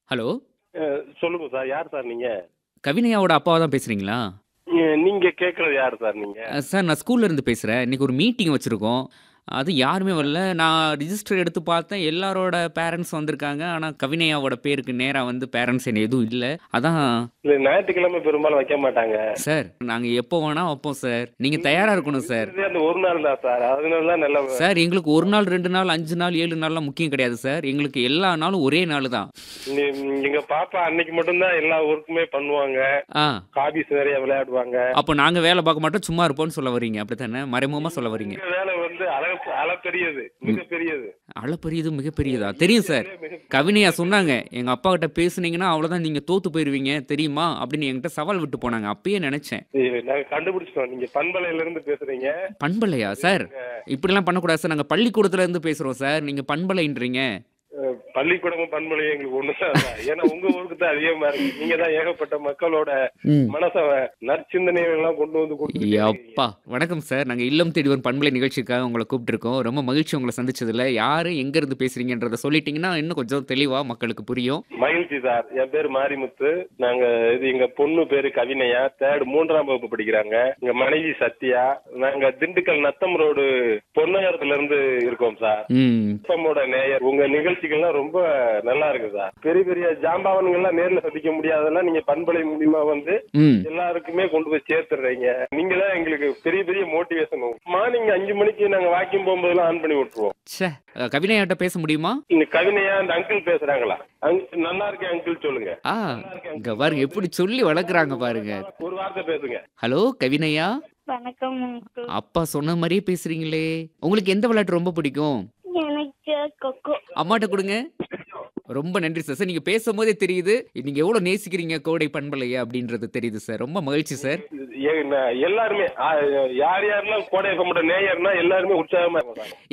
Hello அஹ், சொல்லுங்க sir யார் sir நீங்க கவினயாவோட அப்பாவா தான் பேசுறீங்களா அஹ், நீங்க கேக்குறது யார் சார் நீங்க அஹ், சார் நான் ஸ்கூல்ல இருந்து பேசுறேன் இன்னைக்கு ஒரு மீட்டிங் வச்சிருக்கோம் அது யாருமே வரல நான் ரிஜிஸ்டர் எடுத்து பார்த்தேன் எல்லாரோட பேரண்ட்ஸ் வந்திருக்காங்க ஆனால் கவினயாவோட பேருக்கு நேராக வந்து பேரண்ட்ஸ் என்ன எதுவும் இல்லை அதான் இல்ல ஞாயிற்றுக்கிழமை பெரும்பாலும் வைக்க மாட்டாங்க சார் நாங்கள் எப்போ வேணா வைப்போம் சார் நீங்கள் தயாராக இருக்கணும் சார் இது அந்த ஒரு நாள் தான் சார் அதனால தான் நல்ல சார் எங்களுக்கு ஒரு நாள் ரெண்டு நாள் அஞ்சு நாள் ஏழு நாள்லாம் முக்கியம் கிடையாது சார் எங்களுக்கு எல்லா நாளும் ஒரே நாள் தான் நீ- எங்க பாப்பா அன்னைக்கு மட்டும்தான் எல்லா ஒர்க்குமே பண்ணுவாங்க ஆ ஹாபிஸ் நிறைய விளையாடுவாங்க அப்போ நாங்கள் வேலை பார்க்க மாட்டோம் சும்மா இருப்போம்னு சொல்ல வரீங்க அப்படி தானே மறைமுகமாக சொல்ல வரீங்க எங்க வேலை வந்து அளவு அளப்பெரியது மிகப்பெரியது அளப்பெரியது மிகப்பெரியதா தெரியும் சார் கவினையா சொன்னாங்க எங்க அப்பா கிட்ட பேசுனீங்கன்னா அவ்வளவுதான் நீங்க தோத்து போயிருவீங்க தெரியுமா அப்படின்னு என்கிட்ட சவால் விட்டு போனாங்க அப்பயே நினைச்சேன் இது நாங்க கண்டுபிடிச்சிட்டோம் நீங்க பண்பலையில இருந்து பேசுறீங்க பண்பலையா சார் இப்படிலாம் பண்ணக்கூடாது சார் நாங்க பள்ளிக்கூடத்துல இருந்து பேசுறோம் சார் நீங்க பண்பலைன்றீங்க அஹ், பள்ளிக்கூடமும் பண்பலையும் எங்களுக்கு ஒண்ணுதான் சார். ஏன்னா உங்க ஊருக்கு தான் அதிகமா இருக்கு நீங்க தான் ஏகப்பட்ட மக்களோட ம். மனச நற்சிந்தனைகள் எல்லாம் கொண்டு வந்து கொடுத்துட்டு அப்பா வணக்கம் சார் நாங்க இல்லம் தேடி வரும் பண்பலை நிகழ்ச்சிக்காக உங்களை கூப்பிட்டுருக்கோம் ரொம்ப மகிழ்ச்சி உங்களை சந்திச்சதுல யாரு எங்க இருந்து பேசுறீங்கன்றத சொல்லிட்டீங்கன்னா இன்னும் கொஞ்சம் தெளிவா மக்களுக்கு புரியும் மகிழ்ச்சி சார் என் பேர் மாரிமுத்து நாங்க இது எங்க பொண்ணு பேரு கவினையா தேர்ட் மூன்றாம் வகுப்பு படிக்கிறாங்க எங்க மனைவி சத்யா நாங்க திண்டுக்கல் நத்தம் ரோடு பொன்னகரத்துல இருந்து இருக்கோம் சார் ம் நத்தமோட நேயர் உங்க நிகழ்ச்சிகள்லாம் ரொம்ப நல்லா இருக்கு சார் பெரிய பெரிய ஜாம்பாவன்கள்லாம் நேர்ல சந்திக்க முடியாதெல்லாம் நீங்க பண்பலை மூலியமா வந்து ம் எல்லாருக்குமே கொண்டு போய் சேர்த்துடுறீங்க நீங்க தான் எங்களுக்கு பெரிய பெரிய மோட்டிவேஷன் மார்னிங் அஞ்சு மணிக்கு நாங்க வாக்கிங் போகும்போதெல்லாம் ஆன் பண்ணி விட்டுருவோம் ச்சே கவினையாட்ட பேச முடியுமா இந்த கவினையா அந்த அங்கிள் பேசுறாங்களா அங்க- நல்லா இருக்கேன் அங்கிள் சொல்லுங்க ஆ இங்க பாருங்க எப்படி சொல்லி வளர்க்குறாங்க பாருங்க ஒரு வார்த்தை பேசுங்க ஹலோ கவினையா வணக்கம் uncle. அப்பா சொன்ன மாதிரியே பேசுறீங்களே உங்களுக்கு எந்த விளையாட்டு ரொம்ப பிடிக்கும் எனக்கு கொக்கோ அம்மாட்ட கொடுங்க ரொம்ப நன்றி சார் சார் நீங்க பேசும்போதே தெரியுது நீங்க எவ்வளவு நேசிக்கிறீங்க கோடை பண்பலையா அப்படின்றது தெரியுது சார் ரொம்ப மகிழ்ச்சி சார் ஏ- நான் எல்லாருமே ஆ, யார் யாரெல்லாம் கோடை நேயர்னா எல்லாருமே உற்சாகமா இருக்காங்க